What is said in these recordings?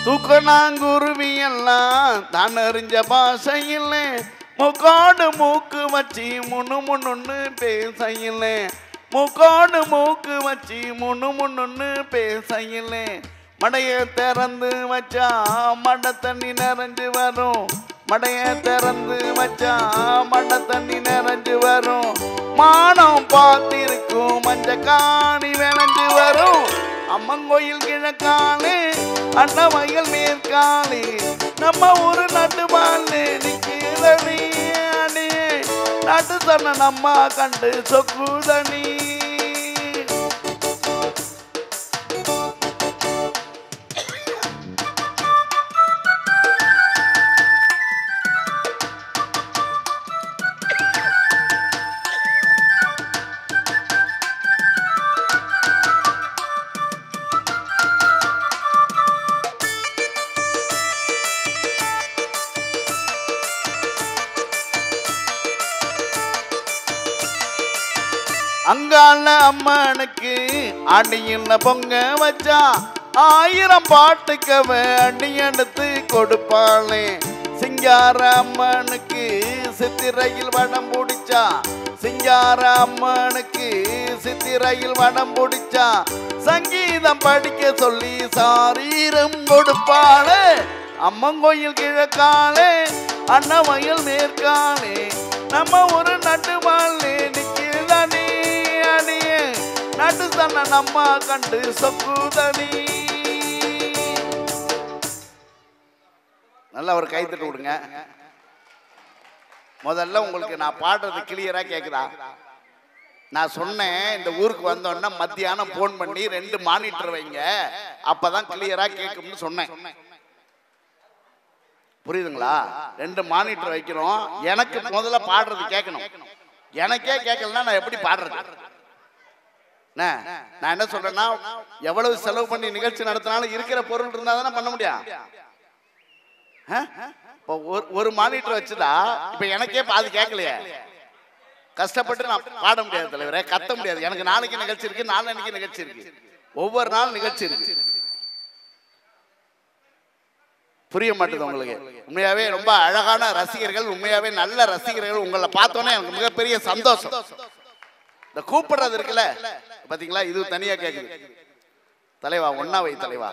தூக்கணாங்குருவி எல்லாம் தான் அறிஞ்ச பாஷையில் முக்காடு மூக்கு வச்சு முன்னு முன்னுன்னு பேசையில் முக்காடு மூக்கு வச்சு முன்னு முன்னுன்னு பேசையில் மடைய திறந்து வச்சா மட தண்ணி நிறைஞ்சு வரும் மடைய திறந்து வச்சா மட தண்ணி நிறைஞ்சு வரும் மானம் பார்த்திருக்கும் மஞ்ச காணி விளைஞ்சு வரும் அம்மங்கோயில் கிழக்காலே அண்ணமயில் மேற்காலே நம்ம ஊரு நட்டு மாலு நிக்கிறனி அணி நட்டு தன்ன நம்ம கண்டு சொக்குதனி அங்கால அம்மனுக்கு அடியில் பொங்க வச்சா ஆயிரம் பாட்டுக்கவ அடி எடுத்து கொடுப்பாளே சிங்கார அம்மனுக்கு சித்திரையில் வடம் பிடிச்சா சிங்கார அம்மனுக்கு சித்திரையில் வடம் பிடிச்சா சங்கீதம் படிக்க சொல்லி சாரீரம் கொடுப்பாளே அம்மங்கோயில் கிழக்காலே அண்ணமயில் மேற்காலே நம்ம ஒரு நட்டு வாழ்லே நிக்கிறதனி அணியே நட்டு தன்னை நம்ம கண்டு சொக்குதனி நல்லா ஒரு கைத்தட்டு விடுங்க முதல்ல உங்களுக்கு நான் பாடுறது கிளியரா கேக்குதா நான் சொன்னேன் இந்த ஊருக்கு வந்தோன்னா மத்தியானம் ஃபோன் பண்ணி ரெண்டு மானிட்டர் வைங்க அப்பதான் கிளியரா கேட்கும்னு சொன்னேன் புரியுதுங்களா ரெண்டு மானிட்டர் வைக்கிறோம் எனக்கு முதல்ல பாடுறது கேட்கணும் எனக்கே கேட்கலன்னா நான் எப்படி பாடுறது என்ன? நான் என்ன சொல்றேன்னா எவ்வளவு செலவு பண்ணி நிகழ்ச்சி நடத்தினாலும் இருக்கிற பொருள் இருந்தா தானே பண்ண முடியும் ஆ? இப்போ ஒரு ஒரு மானிட்டர் வச்சுதா இப்ப எனக்கே பாதி கேட்கலையே கஷ்டப்பட்டு நான் பாட முடியாது தலைவரே கத்த முடியாது எனக்கு நாளைக்கு நிகழ்ச்சி இருக்கு நாளைக்கு நிகழ்ச்சி இருக்கு ஒவ்வொரு நாள் நிகழ்ச்சி இருக்கு புரிய மாட்டேது உங்களுக்கு உண்மையாவே ரொம்ப அழகான ரசிகர்கள் உண்மையாவே நல்ல ரசிகர்கள் உங்களை பார்த்தோன்னே எனக்கு மிகப்பெரிய சந்தோஷம் இந்த கூப்பிடுறது இருக்குல்ல பாத்தீங்களா இது தனியா கேக்குது தலைவா ஒன்னா வை தலைவா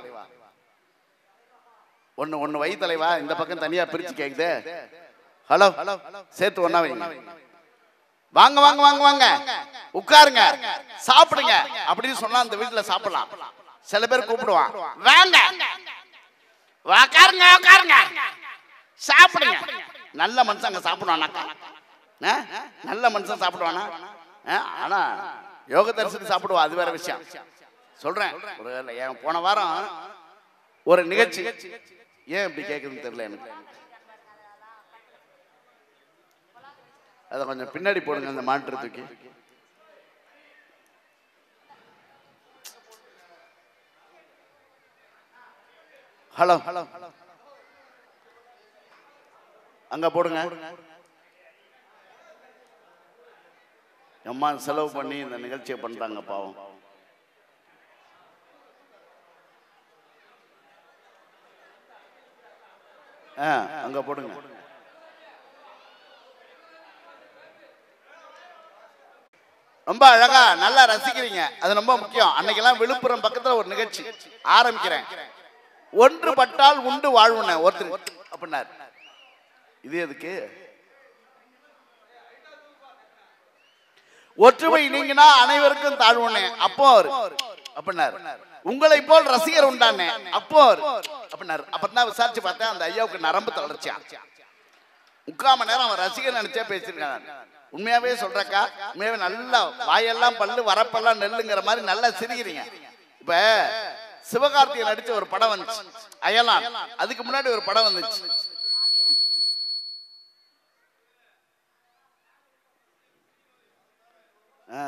ஒண்ணு ஒண்ணு வை தலைவா இந்த பக்கம் தனியா பிரிச்சு கேக்குது ஹலோ சேர்த்து ஒன்னா வைங்க வாங்க வாங்க வாங்க வாங்க உட்காருங்க சாப்பிடுங்க அப்படின்னு சொன்னா அந்த வீட்டுல சாப்பிடலாம் சில பேர் கூப்பிடுவான் வாங்க உக்காருங்க உக்காருங்க சாப்பிடுங்க நல்ல மனுஷன் அங்க சாப்பிடுவானாக்கா ஆ? நல்ல மனுஷன் சாப்பிடுவானா ஆ? ஆனா யோக தரிசனம் சாப்பிடுவா அது வேற விஷயம் சொல்றேன் ஒரு என் போன வாரம் ஒரு நிகழ்ச்சி ஏன் இப்படி கேக்குதுன்னு தெரியல எனக்கு அதை கொஞ்சம் பின்னாடி போடுங்க அந்த மாற்று தூக்கி ஹலோ ஹலோ அங்க போடுங்க அம்மா செலவு பண்ணி இந்த நிகழ்ச்சியை பண்றாங்க பாவம் ஆ அங்க போடுங்க ரொம்ப அழகா நல்லா ரசிக்கிறீங்க அது ரொம்ப முக்கியம் அன்னைக்கெல்லாம் விழுப்புரம் பக்கத்துல ஒரு நிகழ்ச்சி ஆரம்பிக்கிறேன் ஒன்றுபட்டால் உண்டு வாழ்வுன ஒருத்தர் அப்படின்னாரு இது எதுக்கு ஒற்றுமை நீங்கினா அனைவருக்கும் தாழ்வுனே அப்போ அவரு அப்படின்னாரு உங்களை போல் ரசிகர் உண்டானே அப்போ அவரு அப்படின்னாரு அப்பதான் விசாரிச்சு பார்த்தேன் அந்த ஐயாவுக்கு நரம்பு தளர்ச்சியா முக்கால் மணி நேரம் அவன் ரசிகர் நினைச்சே பேசியிருக்கான் உண்மையாவே சொல்றக்கா உண்மையாவே நல்லா வாயெல்லாம் பல்லு வரப்பெல்லாம் நெல்லுங்கிற மாதிரி நல்லா சிரிக்கிறீங்க இப்ப சிவகார்த்திகை நடிச்ச ஒரு படம் வந்துச்சு அயலான் அதுக்கு முன்னாடி ஒரு படம் வந்துச்சு ஆ.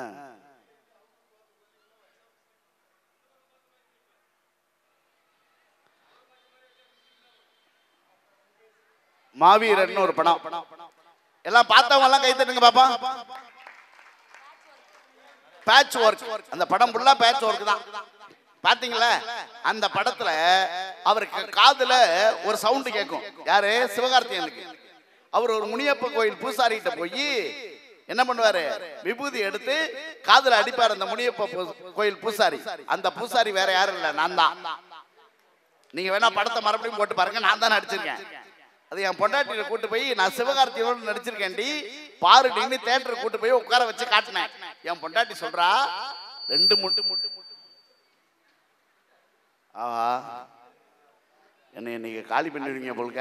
மாவீரன் ஒரு படம் எல்லாம் பார்த்தவங்க எல்லாம் கை தட்டுங்க பாப்பா பேட்ச் ஒர்க் அந்த படம் ஃபுல்லா பேட்ச் ஒர்க் தான் பாத்தீங்களா அந்த படத்துல அவருக்கு காதுல ஒரு சவுண்ட் கேட்கும் யாரு சிவகார்த்தியனுக்கு அவர் ஒரு முனியப்ப கோயில் பூசாரிகிட்ட போய் என்ன பண்ணுவாரு விபூதி எடுத்து காதுல அடிப்பார் அந்த முனியப்ப பூ- கோயில் பூசாரி அந்த பூசாரி வேற யாரும் இல்ல நான் தான் நீங்க வேணா படத்தை மறுபடியும் போட்டு பாருங்க நான் தான் நடிச்சிருக்கேன் அது என் பொண்டாட்டியில கூட்டு போய் நான் சிவகார்த்தியோட நடிச்சிருக்கேன்டி பாருடின்னு தேட்டருக்கு கூட்டு போய் உட்கார வச்சு காட்டினேன் என் பொண்டாட்டி சொல்றா ரெண்டு முட்டு முட்டு முட்டு ஆஹா என்னை நீங்க காலி பண்ணிடுவீங்க போலுக்க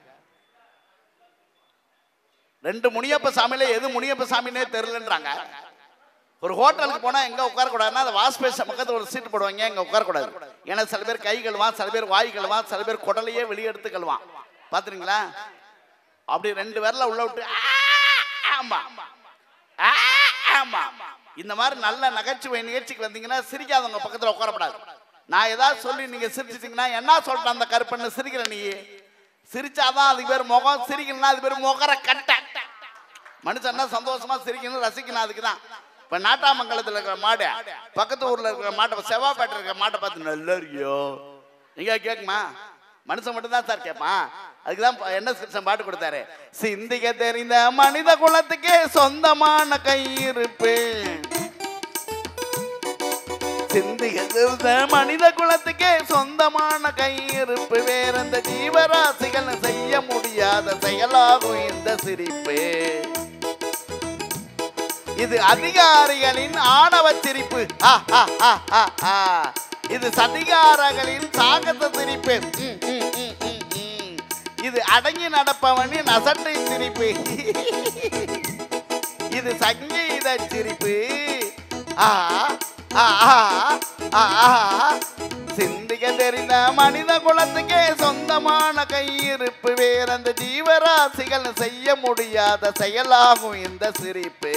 ரெண்டு முனியப்ப சாமியில எது முனியப்ப சாமினே தெரியலன்றாங்க ஒரு ஹோட்டலுக்கு போனா எங்க உட்கார கூடாதுன்னா அந்த வாஷ் பேச பக்கத்துல ஒரு சீட் போடுவாங்க எங்க உட்கார கூடாது ஏன்னா சில பேர் கை கழுவான் சில பேர் வாய் கழுவான் சில பேர் குடலையே வெளியே எடுத்து கழுவான் பாத்துறீங்களா அப்படி ரெண்டு பேர்ல உள்ள விட்டு ஆ, ஆமா ஆ, ஆமா இந்த மாதிரி நல்ல நகைச்சுவை நிகழ்ச்சிக்கு வந்தீங்கன்னா சிரிக்காதவங்க பக்கத்துல உட்காரப்படாது நான் ஏதாவது சொல்லி நீங்க சிரிச்சிட்டீங்கன்னா என்ன சொல்றேன் அந்த கருப்பன்னு சிரிக்கிற நீ சிரிச்சாதான் அதுக்கு பேர் முகம் சிரிக்கணும்னா அது பேர் முகர கட்ட மனுஷன்னா சந்தோஷமா சிரிக்கணும் ரசிக்கணும் அதுக்கு தான் இப்ப நாட்டாமங்கலத்துல இருக்கிற மாடு பக்கத்து ஊர்ல இருக்கிற மாட்டை செவ்வாப்பேட்டை இருக்கிற மாட்டை பார்த்து நல்லா இருக்கியோ எங்க கேக்குமா மனுஷன் மட்டும் தான் சார் கேட்பான் அதுக்குதான் ப- என்ன கிருஷ்ணன் பாட்டு கொடுத்தாரு சிந்திக்க தெரிந்த மனித குலத்துக்கே சொந்தமான கையிருப்பு சிந்திக்க தெரிந்த மனித குலத்துக்கே சொந்தமான கையிருப்பு வேற எந்த ஜீவராசிகள் செய்ய முடியாத செயலாகும் இந்த சிரிப்பு இது அதிகாரிகளின் ஆணவ சிரிப்பு ஆ, ஆ, ஆ, ஆ, ஆ. இது சதிகாரங்களின் சாகச சிரிப்பு ம், ம், ம், ம், ம். இது அடங்கி நடப்பவனின் அசட்டை சிரிப்பு இது சங்கீத சிரிப்பு ஆ ஆ ஆ, ஆ, ஆ. சிந்திக்க தெரிந்த மனித குலத்துக்கே சொந்தமான கையிருப்பு வேற அந்த ஜீவராசிகள் செய்ய முடியாத செயலாகும் இந்த சிரிப்பு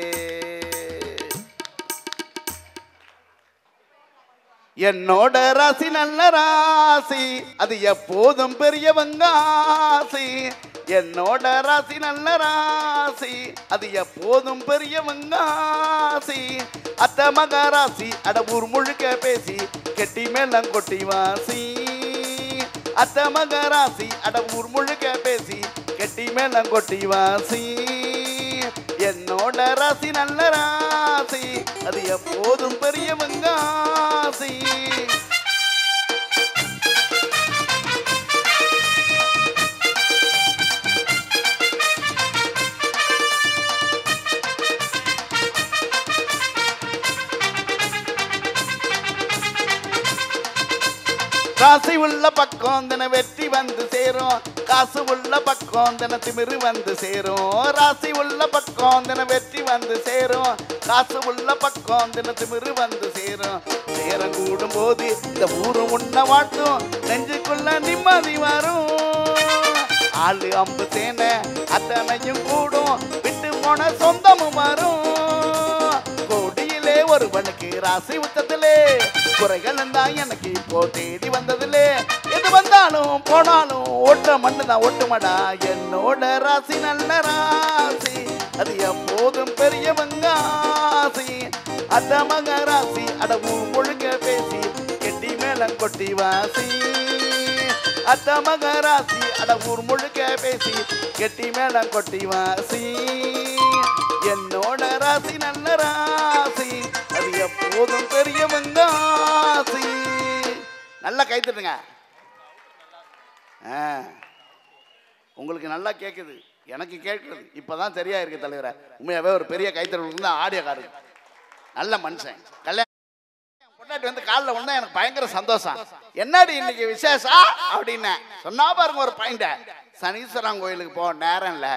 என்னோட ராசி நல்ல ராசி அது எப்போதும் பெரியவங்க ஆசி என்னோட ராசி நல்ல ராசி அது எப்போதும் பெரியவங்க ஆசி அத்த மக ராசி அட ஊர் முழுக்க பேசி கெட்டி மேளம் கொட்டி வாசி அத்த மக ராசி அட ஊர் முழுக்க பேசி கெட்டி மேளம் கொட்டி வாசி என்னோட ராசி நல்ல ராசி அது எப்போதும் பெரியவங்க ஆசி ராசி உள்ள பக்கம் தின வெற்றி வந்து சேரும் காசு உள்ள பக்கம் தின திமிரு வந்து சேரும் ராசி உள்ள பக்கம் தின வெற்றி வந்து சேரும் காசு உள்ள பக்கம் தின திமிரு வந்து சேரும் சேரம் கூடும் போது இந்த ஊரு உன்ன வாட்டும் நெஞ்சுக்குள்ள நிம்மதி வரும் ஆளு அம்பு தேனை அத்தனையும் கூடும் விட்டு போன சொந்தமும் வரும் கோடியிலே ஒருவனுக்கு ராசி உச்சத்திலே குறைகள் தான் எனக்கு இப்போ தேடி வந்ததிலே எது வந்தாலும் போனாலும் ஓட்ட மண்ணு தான் ஓட்டுமடா என்னோட ராசி நல்ல ராசி அது எப்போதும் பெரியவங்க ஆசி அத்த மக ராசி அட ஊர் முழுக்க பேசி கெட்டி மேளம் கொட்டி வாசி அத்த மக ராசி அட ஊர் முழுக்க பேசி கெட்டி மேளம் கொட்டி வாசி என்னோட ராசி நல்ல ராசி அது எப்போதும் பெரியவங்க ஆசி நல்லா கைத்தட்டுங்க ஆ உங்களுக்கு நல்லா கேட்குது எனக்கு கேட்குது இப்பதான் சரியா இருக்கு தலைவரை உண்மையாவே ஒரு பெரிய கைத்தறல் தான் ஆடியோ காரு நல்ல மனுஷன் கல்யாணம் பொண்டாட்டி வந்து காலில் ஒண்ணா எனக்கு பயங்கர சந்தோஷம் என்னடி இன்னைக்கு விசேஷம் அப்படின்னு சொன்னா பாருங்க ஒரு பாயிண்ட சனீஸ்வரன் கோயிலுக்கு போக நேரம் இல்லை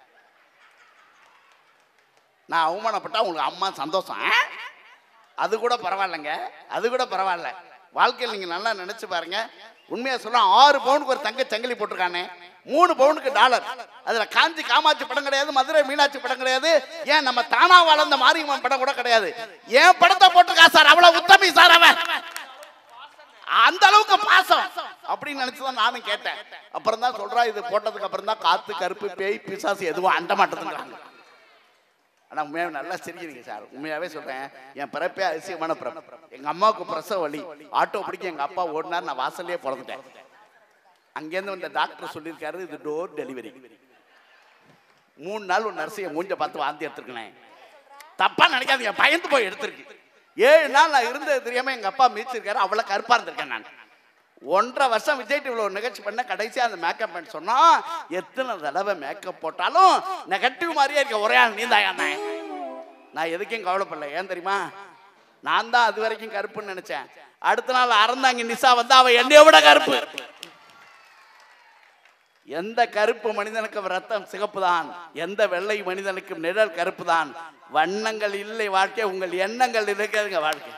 நான் அவமானப்பட்டா உங்களுக்கு அம்மா சந்தோஷம் ஆ? அது கூட பரவாயில்லைங்க அது கூட பரவாயில்ல வாழ்க்கையில் நீங்க நல்லா நினைச்சு பாருங்க உண்மையா சொல்ல ஆறு பவுனுக்கு ஒரு தங்க சங்கிலி போட்டிருக்கானே மூணு பவுனுக்கு டாலர் அதுல காஞ்சி காமாட்சி படம் கிடையாது மதுரை மீனாட்சி படம் கிடையாது ஏன் நம்ம தானா வளர்ந்த மாரியம்மன் படம் கூட கிடையாது ஏன் படத்தை போட்டிருக்கா சார் அவ்வளவு உத்தமி சார் அவன் அந்த அளவுக்கு பாசம் அப்படின்னு நினைச்சுதான் நானும் கேட்டேன் அப்புறம் தான் சொல்றா இது போட்டதுக்கு அப்புறம் தான் காத்து கருப்பு பேய் பிசாசு எதுவும் அண்ட மாட்டேதுங்கிறாங்க ஆனா உண்மையாவே நல்லா சிரிக்கிறீங்க சார் உண்மையாவே சொல்றேன் என் பிறப்பே அதிசயமான பிறப்பு எங்க அம்மாவுக்கு பிரசவ வலி ஆட்டோ பிடிக்க எங்க அப்பா ஓடினார் நான் வாசல்லே பிறந்துட்டேன் அங்கேருந்து வந்த டாக்டர் சொல்லியிருக்காரு இது டோர் டெலிவரி மூணு நாள் ஒரு நர்ஸைய மூஞ்ச பார்த்து வாந்தி எடுத்துருக்கேன் தப்பா நினைக்காதீங்க பயந்து போய் எடுத்திருக்கு ஏழு நாள் நான் இருந்தது தெரியாம எங்க அப்பா மீச்சிருக்காரு அவ்வளவு கருப்பா இருந்திருக்கேன் நான் ஒன்றரை வருஷம் விஜய் டிவில ஒரு நிகழ்ச்சி பண்ண கடைசியா அந்த மேக்கப் பண்ண சொன்னா எத்தனை தடவை மேக்கப் போட்டாலும் நெகட்டிவ் மாதிரியே இருக்க ஒரே ஆள் நீந்தாயா நான் எதுக்கும் கவலைப்படல ஏன் தெரியுமா நான் தான் அது வரைக்கும் கருப்புன்னு நினைச்சேன் அடுத்த நாள் அறந்தாங்க நிசா வந்து அவ என்னைய விட கருப்பு எந்த கருப்பு மனிதனுக்கும் ரத்தம் சிகப்பு தான் எந்த வெள்ளை மனிதனுக்கும் நிழல் கருப்பு தான் வண்ணங்கள் இல்லை வாழ்க்கை உங்கள் எண்ணங்கள் இருக்கிறதுங்க வாழ்க்கை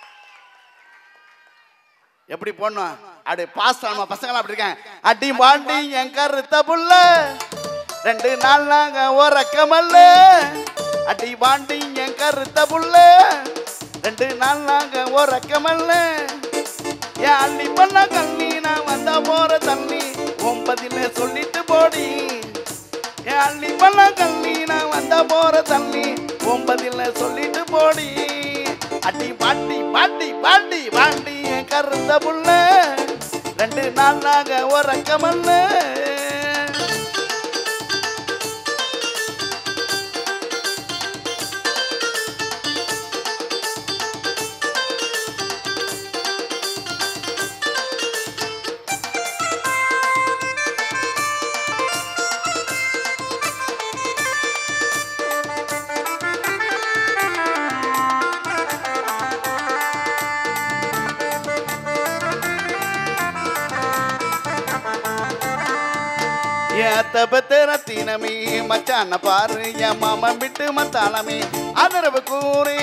எப்படி போடணும் அப்படி பாஸ் நம்ம பசங்களாம் அப்படி இருக்கேன் அடி பாண்டி என் கருத்த புள்ள ரெண்டு நாள் நாங்க உறக்கமல்ல அடி பாண்டி என் கருத்த புள்ள ரெண்டு நாள் நாங்க உறக்கமல்ல என் அள்ளி பண்ண கண்ணி நான் வந்தா போற தண்ணி ஒன்பதில சொல்லிட்டு போடி என் அள்ளி பண்ண கண்ணி நான் வந்தா போற தண்ணி ஒன்பதில சொல்லிட்டு போடி அடி பாட்டி பாட்டி பாட்டி பாட்டி என் கருத்த புள்ள ரெண்டு நாள் நாங்க உறக்கமல்ல ஏத்த பத்திர தினமே மச்சான பாரு என் மாமன் விட்டு மத்தாளமே ஆதரவு கூறே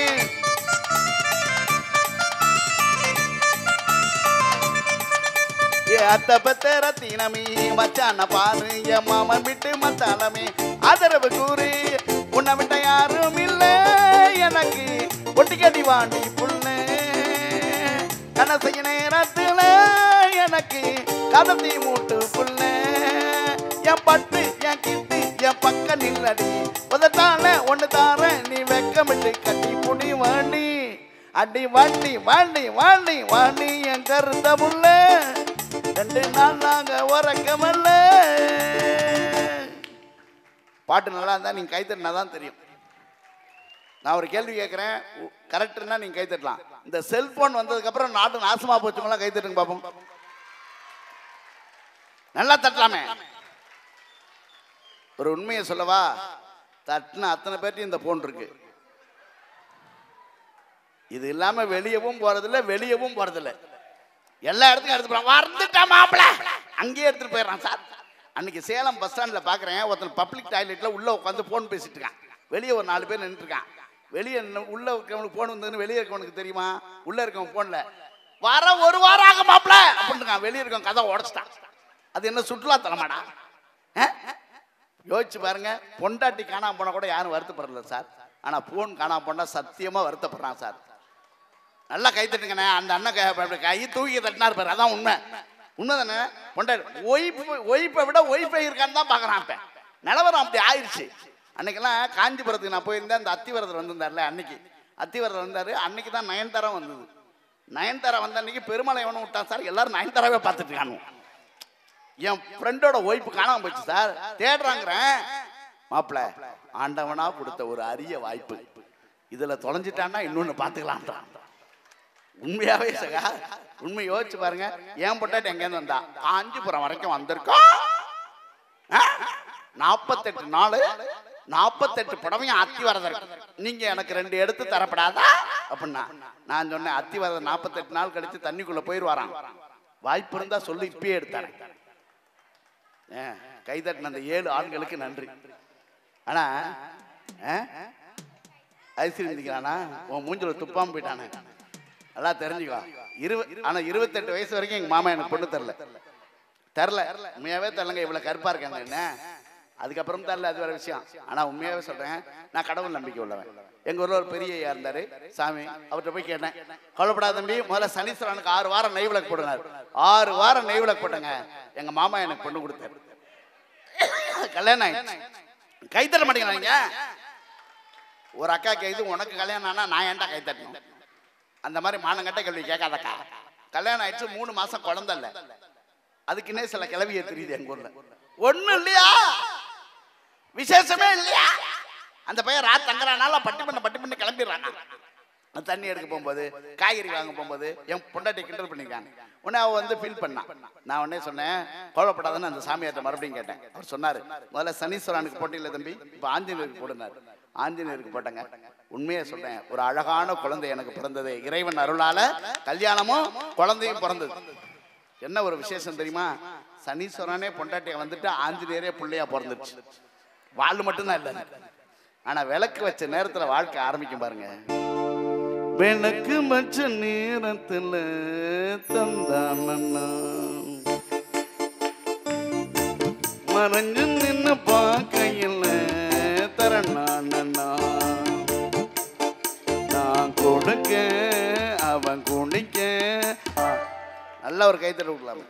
ஏத்த பத்திர தினமே மச்சான பாரு என் மாமன் விட்டு மத்தாளமே ஆதரவு கூறே உன்னை விட்ட யாரும் இல்லை எனக்கு ஒட்டிக்கடி வாண்டி புள்ள கனசைய நேரத்துல எனக்கு கதத்தி மூட்டு புள்ள என் பட்டு என் கிட்டு என் பக்க நில்லடி உதட்டால ஒண்ணு தார நீ வெக்கமிட்டு கட்டி புடி வாண்டி அடி வாண்டி வாண்டி வாண்டி வாண்டி என் கருத்த புள்ள ரெண்டு நாள் நாங்க உறக்கமல்ல பாட்டு நல்லா இருந்தா நீங்க கைத்தட்டினா தான் தெரியும் நான் ஒரு கேள்வி கேட்குறேன் கரெக்டுன்னா நீங்கள் கை தட்டலாம் இந்த செல்போன் வந்ததுக்கப்புறம் நாட்டு நாசமாக போச்சுங்களா கை தட்டுங்க பாப்போம் நல்லா தட்டலாமே ஒரு உண்மையை சொல்லவா தட்டின அத்தனை பேர்ட்டையும் இந்த போன் இருக்கு இது இல்லாம வெளியவும் போறதில்ல வெளியவும் போறதில்ல எல்லா இடத்துக்கும் எடுத்து போறான் வந்துட்டா மாப்பிள அங்கேயே எடுத்துட்டு போயிடுறான் சார் அன்னைக்கு சேலம் பஸ் ஸ்டாண்ட்ல பாக்குறேன் ஒருத்தன் பப்ளிக் டாய்லெட்ல உள்ள உட்காந்து போன் பேசிட்டு இருக்கான் வெளியே ஒரு நாலு பேர் நின்றுட்டு இருக்கான் வெளியே நின்னு- உள்ள இருக்கவனுக்கு போன் வந்ததுன்னு வெளியே இருக்கவனுக்கு தெரியுமா உள்ள இருக்கவன் போன்ல வர ஒரு வாரம் ஆக மாப்பிள அப்படின்ட்டு வெளியே இருக்கவன் கதை உடச்சிட்டான் அது என்ன சுற்றுலா தலமாடா ஆ? யோசிச்சு பாருங்க பொண்டாட்டி காணாம போனா கூட யாரும் வருத்தப்படல சார் ஆனா போன் காணாம போனா சத்தியமா வருத்தப்படுறான் சார் நல்லா கை தட்டுங்கண்ணே அந்த அண்ணன் கை அப்படி கை தூக்கி தட்டினா இருப்பாரு அதான் உண்மை உண்மை தானே பொண்டாட்டி ஒய்ஃப் ஒய்ஃபை விட ஒய்ஃபை இருக்கான்னு தான் பார்க்குறான் இப்போ நிலவரம் அப்படி ஆயிடுச்சு அன்னைக்கெல்லாம் காஞ்சிபுரத்துக்கு நான் போயிருந்தேன் அந்த அத்திவரதர் வந்திருந்தார்ல அன்னைக்கு அத்திவரதர் வந்தார் அன்னைக்கு தான் நயன்தாரா வந்தது நயன்தாரா வந்த அன்னைக்கு பெருமலை எவனும் விட்டான் சார் எல்லாரும் நயன்தாராவே பார்த்துட்டு இருக்கானு என் ஃப்ரெண்டோட ஒய்ஃபு காணாம போச்சு சார் தேடுறாங்கிறேன் மாப்பிள ஆண்டவனா கொடுத்த ஒரு அரிய வாய்ப்பு இதுல தொலைஞ்சிட்டான்னா இன்னொன்னு பாத்துக்கலான்றான் உண்மையாவே சகா உண்மை யோசிச்சு பாருங்க ஏன் பொட்டாட்டி எங்கேருந்து வந்தா காஞ்சிபுரம் வரைக்கும் வந்திருக்கோம் நாற்பத்தெட்டு நாள் நாற்பத்தெட்டு புடவையும் அத்தி வரதர் நீங்க எனக்கு ரெண்டு எடுத்து தரப்படாதா அப்படின்னா நான் சொன்னேன் அத்தி வரதர் நாற்பத்தெட்டு நாள் கழிச்சு தண்ணிக்குள்ள போயிடுவாராம் வாய்ப்பு இருந்தா சொல்லி இப்பயே எடுத்தாரேன் கைதட்டின அந்த ஏழு ஆண்களுக்கு நன்றி ஆனா ஐஸ்கிரீம் திங்கிறானா உன் மூஞ்சில துப்பாம போயிட்டானே நல்லா தெரிஞ்சுக்கோ இருவ ஆனா இருபத்தெட்டு வயசு வரைக்கும் எங்க மாமா எனக்கு பொண்ணு தரல தரல உண்மையாவே தரலங்க இவ்வளவு கருப்பா இருக்காங்க என்ன அதுக்கப்புறம் தரல அது வேற விஷயம் ஆனா உண்மையாவே சொல்றேன் நான் கடவுள் நம்பிக்கை உள்ளவன் எங்க ஊர்ல ஒரு பெரிய ஐயா இருந்தாரு சாமி அவர்கிட்ட போய் கேட்டேன் கொல்லப்படாத தம்பி முதல்ல சனீஸ்வரனுக்கு ஆறு வாரம் நெய் விளக்கு போடுங்க ஆறு வாரம் நெய் விளக்கு போட்டங்க எங்க மாமா எனக்கு பொண்ணு கொடுத்தாரு கல்யாணம் ஆயிடுச்சு கை தர மாட்டேங்கிறாங்க ஒரு அக்கா கேக்குது உனக்கு கல்யாணம் ஆனா நான் ஏன்டா கை தட்டணும் அந்த மாதிரி மானங்கட்ட கேள்வி கேட்காதக்கா கல்யாணம் ஆயிடுச்சு மூணு மாசம் குழந்தை இல்ல அதுக்குன்னே சில கிளவிய தெரியுது எங்க ஊர்ல ஒண்ணும் இல்லையா விசேஷமே இல்லையா அந்த பையன் ராத் தங்குறானால பட்டி பண்ண பட்டி பண்ணி கிளம்பிடுறானா அந்த தண்ணி எடுக்க போகும்போது காய்கறி வாங்க போகும்போது என் பொண்டாட்டி கிண்டல் பண்ணிருக்காங்க உடனே அவ வந்து ஃபீல் பண்ணான் நான் உடனே சொன்னேன் கோவப்படாதுன்னு அந்த சாமியார்ட்ட மறுபடியும் கேட்டேன் அவர் சொன்னாரு முதல்ல சனீஸ்வரனுக்கு போட்டியில தம்பி இப்போ ஆஞ்சநேயருக்கு போடுனார் ஆஞ்சநேயருக்கு போட்டாங்க உண்மையை சொல்றேன் ஒரு அழகான குழந்தை எனக்கு பிறந்தது இறைவன் அருளால கல்யாணமும் குழந்தையும் பிறந்தது என்ன ஒரு விசேஷம் தெரியுமா சனீஸ்வரனே பொண்டாட்டிய வந்துட்டு ஆஞ்சநேயரே பிள்ளையா பிறந்துச்சு வாழ் மட்டும்தான் இல்லை ஆனா விளக்கு வச்ச நேரத்துல வாழ்க்கை ஆரம்பிக்கும் பாருங்க விளக்கு வச்ச நேரத்துல தந்தானண்ணா மறைஞ்சு நின்னு பார்க்கையில் தரணானண்ணா நான் கொடுக்க அவன் குடிக்க நல்ல ஒரு கைத்தட்ட விடலாம்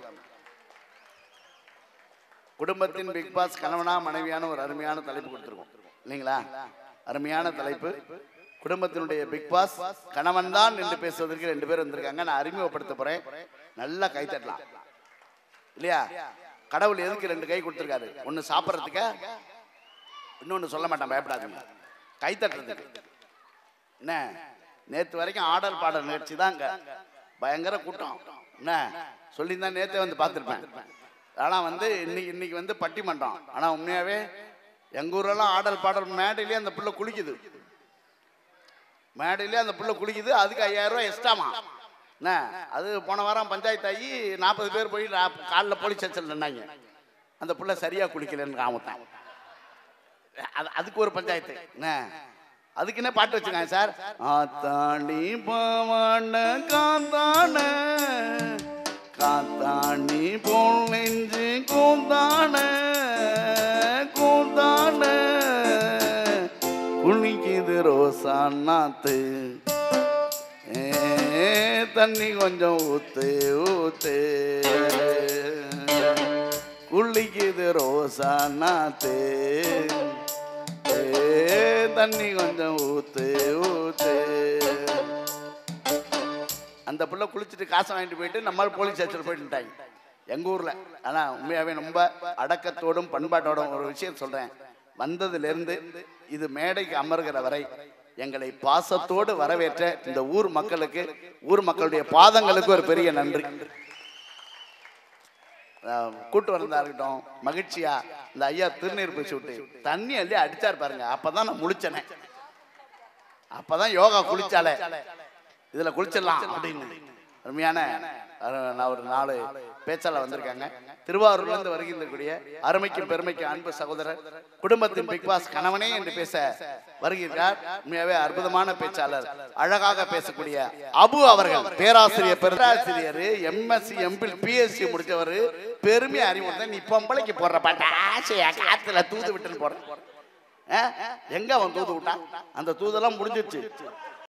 குடும்பத்தின் பிக் பாஸ் கணவனா மனைவியான ஒரு அருமையான தலைப்பு கொடுத்துருக்கோம் இல்லைங்களா அருமையான தலைப்பு குடும்பத்தினுடைய பிக் பாஸ் கணவன் தான் என்று பேசுவதற்கு ரெண்டு பேர் வந்திருக்காங்க நான் அறிமுகப்படுத்த போறேன் நல்லா கை தட்டலாம் இல்லையா கடவுள் எதுக்கு ரெண்டு கை கொடுத்துருக்காரு ஒன்னு சாப்பிட்றதுக்கு இன்னொன்னு சொல்ல மாட்டான் பயப்படாதீங்க கை தட்டுறதுக்கு என்ன நேத்து வரைக்கும் ஆடல் பாடல் நிகழ்ச்சி தான் அங்க பயங்கர கூட்டம் என்ன சொல்லியிருந்தா நேத்தே வந்து பார்த்துருப்பேன் ஆனா வந்து இன்னைக்கு இன்னைக்கு வந்து பட்டிமன்றம் ஆனா உண்மையாவே எங்க ஊரெல்லாம் ஆடல் பாடல் மேடையிலேயே அந்த பிள்ளை குளிக்குது மேடையிலே அந்த பிள்ளை குளிக்குது அதுக்கு ஐயாயிரம் ரூபாய் எக்ஸ்ட்ராமா என்ன அது போன வாரம் பஞ்சாயத்து ஆகி நாற்பது பேர் போய் நான் காலைல போலீஸ் ஸ்டேஷன் நின்னாங்க அந்த பிள்ளை சரியா குளிக்கலன்னு காமத்தான் அது அதுக்கு ஒரு பஞ்சாயத்து என்ன அதுக்கு என்ன பாட்டு வச்சுருக்காங்க சார் ஆத்தாண்டி பாவாண்ட காத்தான காத்தாண்டி போல் நெஞ்சு கூந்தான கூந்தான குளிக்குது ரோசா நாத்து ஏ, தண்ணி கொஞ்சம் ஊத்து ஊத்து குளிக்குது ரோசா நாத்து ஏ, தண்ணி கொஞ்சம் ஊத்து ஊத்து அந்த புள்ள குளிச்சுட்டு காசை வாங்கிட்டு போயிட்டு நம்மளால் போலீஸ் ஸ்டேஷன் போயிட்டுட்டாங்க எங்க ஊர்ல ஆனா உண்மையாவே ரொம்ப அடக்கத்தோடும் பண்பாட்டோடும் ஒரு விஷயம் சொல்றேன் வந்ததுல இருந்து இது மேடைக்கு அமர்கிற வரை எங்களை பாசத்தோடு வரவேற்ற இந்த ஊர் மக்களுக்கு ஊர் மக்களுடைய பாதங்களுக்கு ஒரு பெரிய நன்றி அஹ், கூட்டு வரதா இருக்கட்டும் மகிழ்ச்சியா இந்த ஐயா திருநீர் பூசி விட்டு தண்ணி அள்ளி அடிச்சார் பாருங்க அப்பதான் நான் முழிச்சனே அப்பதான் யோகா குளிச்சாலே இதுல குளிச்சிடலாம் அப்படின்னு அருமையான அரு- நான் ஒரு நாலு பேச்சாளர் வந்திருக்காங்க திருவாரூர்ல இருந்து வருகின்றக்கூடிய அருமைக்கும் பெருமைக்கும் அன்பு சகோதரர் குடும்பத்தின் பிக் பாஸ் கணவனே என்று பேச வருகிறார் உண்மையாவே அற்புதமான பேச்சாளர் அழகாக பேசக்கூடிய அபு அவர்கள் பேராசிரியர் பேராசிரியர் எம்எஸ்சி எம்பில் பிஎஸ்சி முடிச்சவர் பெருமையை அறிமுகத்தை நீ பொம்பளைக்கு போடுற பாட்டு ஆசையா காத்துல தூது விட்டுன்னு போடுற ஆ? எங்க அவன் தூது விட்டான் அந்த தூதெல்லாம் முடிஞ்சிருச்சு